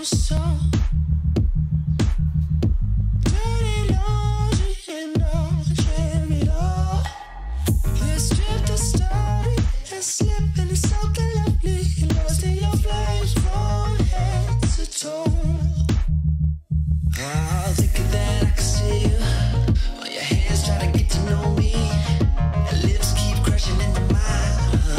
song. Dirty laundry and I'll share it all. This trip to started and slipping is so lovely. Lost in your flames from head to toe. I'll think of that I can see you. While your hands try to get to know me. Your lips keep crushing into mine.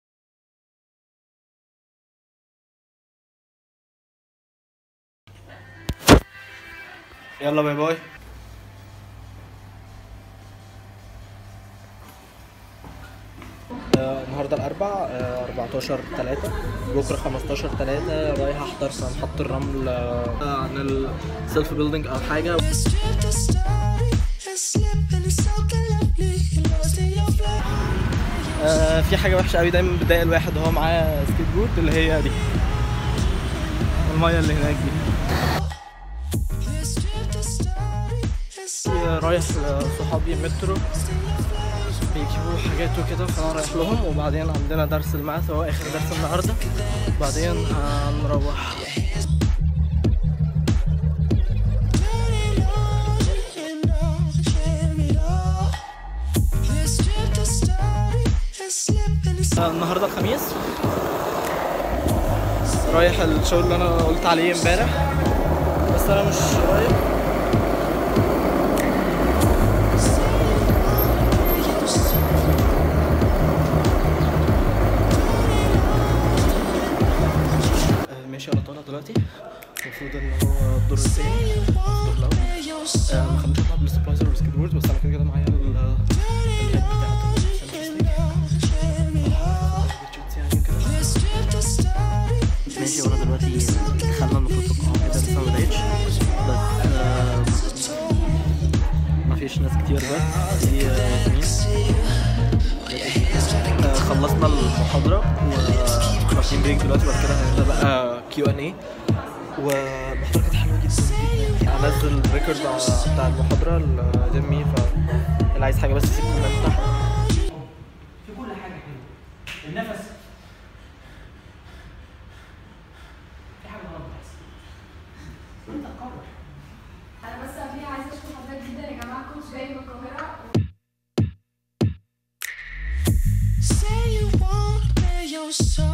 يلا باي باي آه، النهارده الاربع آه، 14 3 بكره 15 3 رايح احضر في محطة الرمل آه، عن السيلف بيلدينج او حاجه This trip to started and slipping is so lovely. Lost in your flames. آه، في حاجه وحشه قوي دايما بتضايق الواحد وهو معاه سكيت بورد اللي هي دي الميه اللي هناك دي This trip to started and slipping رايح لصحابي مترو بيجيبوا حاجات وكده فانا رايح لهم وبعدين عندنا درس الماث هو اخر درس النهارده بعدين هنروح dirty laundry and I'll share it all. This trip to started and slipping is آه، النهارده الخميس رايح الشغل اللي انا قلت عليه امبارح بس انا مش رايح آه، ماشي انا طالع دلوقتي المفروض ان هو الدور التاني الدور الاول your آه، ما خلينيش اطلع بالسبلايزر والسكيت بورد بس انا كده كده معايا ال- الهيد بتاعته عشان البيتشوتس يعني كده This trip to started ماشي وانا دلوقتي دخلنا المفروض القاعة كده لسه ما بدأتش بس آه، مفيش ناس كتير بس في آه، مين آه، خلصنا المحاضرة واخدين بريك دلوقتي بعد كده هنبدأ بقى كيو ان اي والمحاضرة كانت حلوة جدا جدا هنزل الريكورد بتاع المحاضرة لدمي فاللي عايز حاجة بس يسيب كومنت تحت في كل حاجه كده النفس في حاجه غلط بتحصل انت تقرر انا بس قبليها عايزه اشكر حضرتك جدا يا جماعه كنت جاي من القاهره Say you won't play your song.